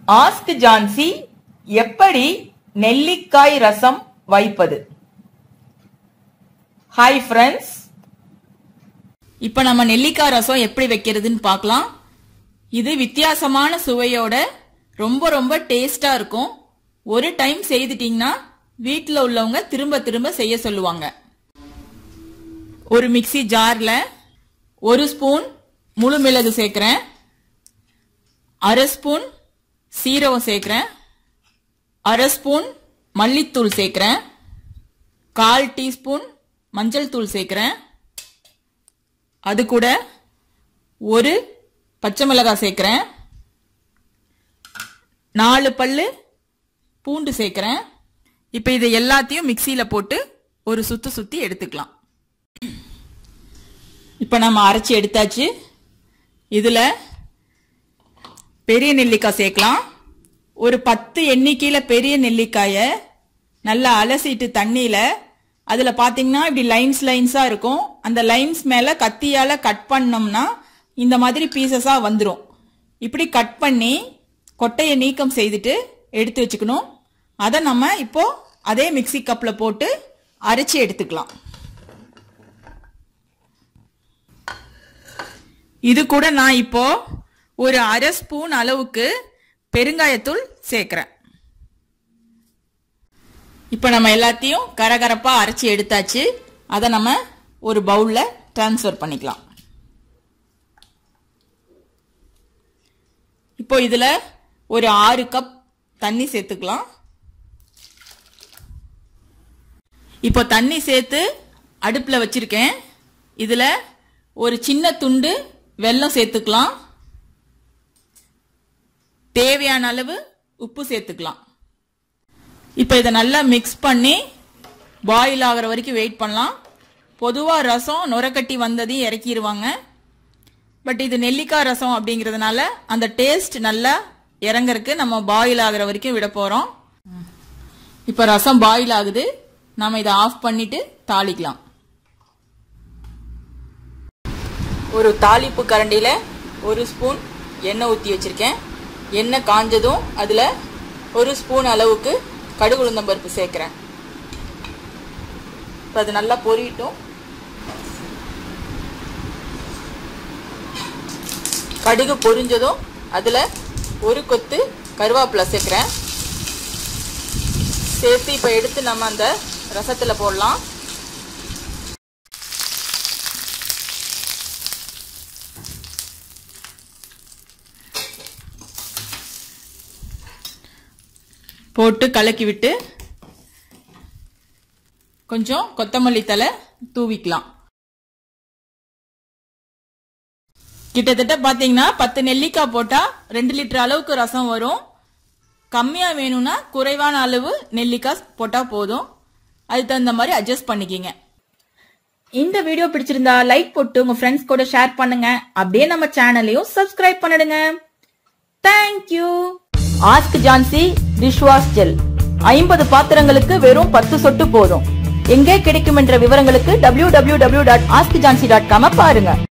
ask Jhansi எப்படி நெல்லிக்காய் ரசம் வைப்பது ஹாய் ஃப்ரெண்ட்ஸ் இப்ப நம்ம நெல்லிக்காய் ரசம் எப்படி வைக்கிறதுன்னு பார்க்கலாம் இது வித்தியாசமான சுவையோட ரொம்ப ரொம்ப டேஸ்டா இருக்கும் ஒரு டைம் செய்துட்டீங்கன்னா வீட்டில் உள்ளவங்க திரும்ப திரும்ப செய்ய சொல்லுவாங்க ஒரு மிக்ஸி ஜார்ல ஒரு ஸ்பூன் முழு மிளகு சேர்க்கிறேன் அரை ஸ்பூன் சீரகம் சேர்க்கிறேன் அரை ஸ்பூன் மல்லித்தூள் சேர்க்கிறேன் கால் டீஸ்பூன் மஞ்சள் தூள் சேர்க்கிறேன் அது கூட ஒரு பச்சை மிளகாய் சேர்க்கிறேன் நாலு பல்லு பூண்டு சேர்க்கிறேன் இப்போ இது எல்லாத்தையும் மிக்சியில் போட்டு ஒரு சுத்து சுத்தி எடுத்துக்கலாம் இப்போ நம்ம அரைச்சி எடுத்தாச்சு இதில் பெரிய நெல்லிக்காய் சேர்க்கலாம் ஒரு பத்து எண்ணிக்கையில் பெரிய நெல்லிக்காயை நல்லா அலசிட்டு தண்ணியில் அதில் பார்த்தீங்கன்னா இப்படி லைன்ஸ் லைன்ஸாக இருக்கும் அந்த லைன்ஸ் மேலே கத்தியால் கட் பண்ணோம்னா இந்த மாதிரி பீசஸாக வந்துடும் இப்படி கட் பண்ணி கொட்டையை நீக்கம் செய்துட்டு எடுத்து வச்சுக்கணும் அதை நம்ம இப்போ அதே மிக்சி கப்பில் போட்டு அரைச்சி எடுத்துக்கலாம் இது கூட நான் இப்போ ஒரு அரை ஸ்பூன் அளவுக்கு பெருங்காயத்தூள் சேர்க்கிறேன் இப்போ நம்ம எல்லாத்தையும் கரகரப்பா அரைச்சி எடுத்தாச்சு அதை நம்ம ஒரு பவுல்ல டிரான்ஸ்ஃபர் பண்ணிக்கலாம் இப்போ இதுல ஒரு ஆறு கப் தண்ணி சேர்த்துக்கலாம் இப்போ தண்ணி சேர்த்து அடுப்பில் வச்சிருக்கேன் இதுல ஒரு சின்ன துண்டு வெல்லம் சேர்த்துக்கலாம் தேவையான அளவு உப்பு சேர்த்துக்கலாம் இப்போ இதை நல்லா மிக்ஸ் பண்ணி பாயில் ஆகிற வரைக்கும் வெயிட் பண்ணலாம் பொதுவாக ரசம் நுரக்கட்டி வந்ததையும் இறக்கிடுவாங்க பட் இது நெல்லிக்காய் ரசம் அப்படிங்கிறதுனால அந்த டேஸ்ட் நல்லா இறங்கறக்கு நம்ம பாயில் ஆகிற வரைக்கும் விட போகிறோம் இப்போ ரசம் பாயில் ஆகுது நம்ம இதை ஆஃப் பண்ணிட்டு தாளிக்கலாம் ஒரு தாளிப்பு கரண்டியில் ஒரு ஸ்பூன் எண்ணெய் ஊற்றி வச்சிருக்கேன் எண்ணெய் காஞ்சதும் அதில் ஒரு ஸ்பூன் அளவுக்கு கடுகு உளுந்தம் பருப்பு சேர்க்குறேன் இப்போ அது நல்லா பொரியட்டும் கடுகு பொரிஞ்சதும் அதில் ஒரு கொத்து கருவேப்பிலை சேர்க்குறேன் சேர்த்து இப்போ எடுத்து நம்ம அந்த ரசத்தில் போடலாம் போட்டு கலக்கி விட்டு கொஞ்சம் கொத்தமல்லி தலை தூவிக்கலாம் கிட்டத்தட்ட பாத்தீங்கன்னா பத்து நெல்லிக்காய் போட்டா ரெண்டு லிட்டர் அளவுக்கு ரசம் வரும் கம்மியா வேணும்னா குறைவான அளவு நெல்லிக்காய் போட்டா போதும் அதுக்கு தகுந்த மாதிரி அட்ஜஸ்ட் பண்ணிக்கிங்க இந்த வீடியோ பிடிச்சிருந்தா லைக் போட்டு உங்க ஃப்ரெண்ட்ஸ் கூட ஷேர் பண்ணுங்க அப்படியே நம்ம சேனலையும் சப்ஸ்கிரைப் பண்ணிடுங்க thank you ask Jhansi dishwash gel ஐம்பது பாத்திரங்களுக்கு வெறும் பத்து சொட்டு போதும் எங்கே கிடைக்கும் என்ற விவரங்களுக்கு W W W dot ask Jhansi dot com பாருங்க